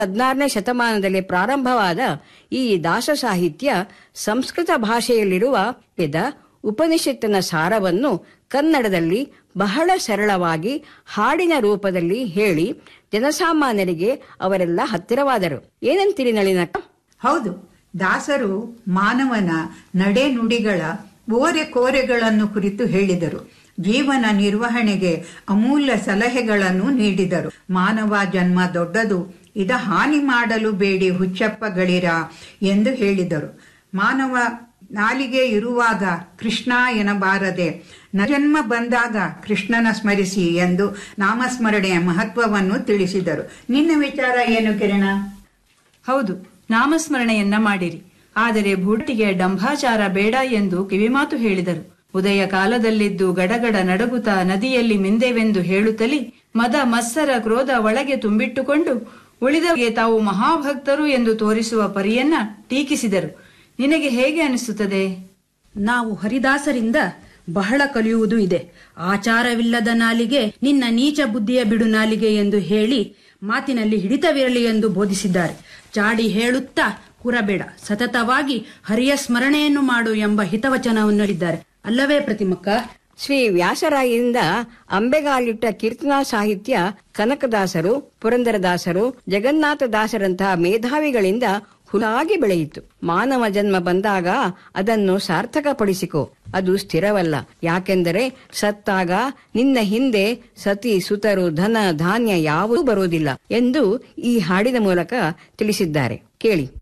ಹದಿನಾರನೇ ಶತಮಾನದಲ್ಲಿ ಪ್ರಾರಂಭವಾದ ಈ ದಾಸ ಸಾಹಿತ್ಯ ಸಂಸ್ಕೃತ ಭಾಷೆಯಲ್ಲಿರುವ ವೇದ ಉಪನಿಷತ್ತಿನ ಸಾರವನ್ನು ಕನ್ನಡದಲ್ಲಿ ಬಹಳ ಸರಳವಾಗಿ ಹಾಡಿನ ರೂಪದಲ್ಲಿ ಹೇಳಿ ಜನಸಾಮಾನ್ಯರಿಗೆ ಅವರೆಲ್ಲ ಹತ್ತಿರವಾದರು ಏನಂತೀರಿ ನಳಿನಕ್ಕ ಹೌದು ದಾಸರು ಮಾನವನ ನಡೆ ನುಡಿಗಳ ಓರೆ ಕೋರೆಗಳನ್ನು ಕುರಿತು ಹೇಳಿದರು ಜೀವನ ನಿರ್ವಹಣೆಗೆ ಅಮೂಲ್ಯ ಸಲಹೆಗಳನ್ನು ನೀಡಿದರು ಮಾನವ ಜನ್ಮ ದೊಡ್ಡದು ಇದ ಹಾನಿ ಮಾಡಲು ಬೇಡಿ ಹುಚ್ಚಪ್ಪಗಳಿರ ಎಂದು ಹೇಳಿದರು ಮಾನವ ನಾಲಿಗೆ ಇರುವಾಗ ಕೃಷ್ಣ ಎನ್ನಬಾರದೆ ಜನ್ಮ ಬಂದಾಗ ಕೃಷ್ಣನ ಸ್ಮರಿಸಿ ಎಂದು ನಾಮಸ್ಮರಣೆಯ ಮಹತ್ವವನ್ನು ತಿಳಿಸಿದರು ನಿನ್ನ ವಿಚಾರ ಏನು ಕಿರಣ ಹೌದು ನಾಮಸ್ಮರಣೆಯನ್ನ ಮಾಡಿರಿ ಆದರೆ ಭೂಟಿಗೆ ಡಂಭಾಚಾರ ಬೇಡ ಎಂದು ಕಿವಿಮಾತು ಹೇಳಿದರು ಉದಯ ಕಾಲದಲ್ಲಿದ್ದು ಗಡಗಡ ನಡಗುತ್ತ ನದಿಯಲ್ಲಿ ಮಿಂದೆವೆಂದು ಹೇಳುತ್ತಲಿ ಮದ ಮತ್ಸರ ಕ್ರೋಧ ಒಳಗೆ ತುಂಬಿಟ್ಟುಕೊಂಡು ಉಳಿದವರಿಗೆ ತಾವು ಮಹಾಭಕ್ತರು ಎಂದು ತೋರಿಸುವ ಪರಿಯನ್ನ ಟೀಕಿಸಿದರು ನಿನಗೆ ಹೇಗೆ ಅನಿಸುತ್ತದೆ ನಾವು ಹರಿದಾಸರಿಂದ ಬಹಳ ಕಲಿಯುವುದು ಇದೆ ಆಚಾರವಿಲ್ಲದ ನಾಲಿಗೆ ನಿನ್ನ ನೀಚ ಬುದ್ಧಿಯ ಬಿಡು ನಾಲಿಗೆ ಎಂದು ಹೇಳಿ ಮಾತಿನಲ್ಲಿ ಹಿಡಿತವಿರಲಿ ಎಂದು ಬೋಧಿಸಿದ್ದಾರೆ ಚಾಡಿ ಹೇಳುತ್ತಾ ಕುರಬೇಡ ಸತತವಾಗಿ ಹರಿಯ ಸ್ಮರಣೆಯನ್ನು ಮಾಡು ಎಂಬ ಹಿತವಚನವನ್ನು ಹೇಳಿದ್ದಾರೆ ಅಲ್ಲವೇ ಪ್ರತಿಮಕ್ಕ ಶ್ರೀ ವ್ಯಾಸರಾಯರಿಂದ ಅಂಬೆಗಾಲಿಟ್ಟ ಕೀರ್ತನಾ ಸಾಹಿತ್ಯ ಕನಕದಾಸರು ಪುರಂದರದಾಸರು ಜಗನ್ನಾಥದಾಸರಂತಹ ಮೇಧಾವಿಗಳಿಂದ ಹುಲಾಗಿ ಬೆಳೆಯಿತು ಮಾನವ ಜನ್ಮ ಬಂದಾಗ ಅದನ್ನು ಸಾರ್ಥಕಪಡಿಸಿಕೊ ಅದು ಸ್ಥಿರವಲ್ಲ ಯಾಕೆಂದರೆ ಸತ್ತಾಗ ನಿನ್ನ ಹಿಂದೆ ಸತಿ ಸುತರು ಧನ ಧಾನ್ಯ ಯಾವುದೂ ಬರುವುದಿಲ್ಲ ಎಂದು ಈ ಹಾಡಿನ ಮೂಲಕ ತಿಳಿಸಿದ್ದಾರೆ ಕೇಳಿ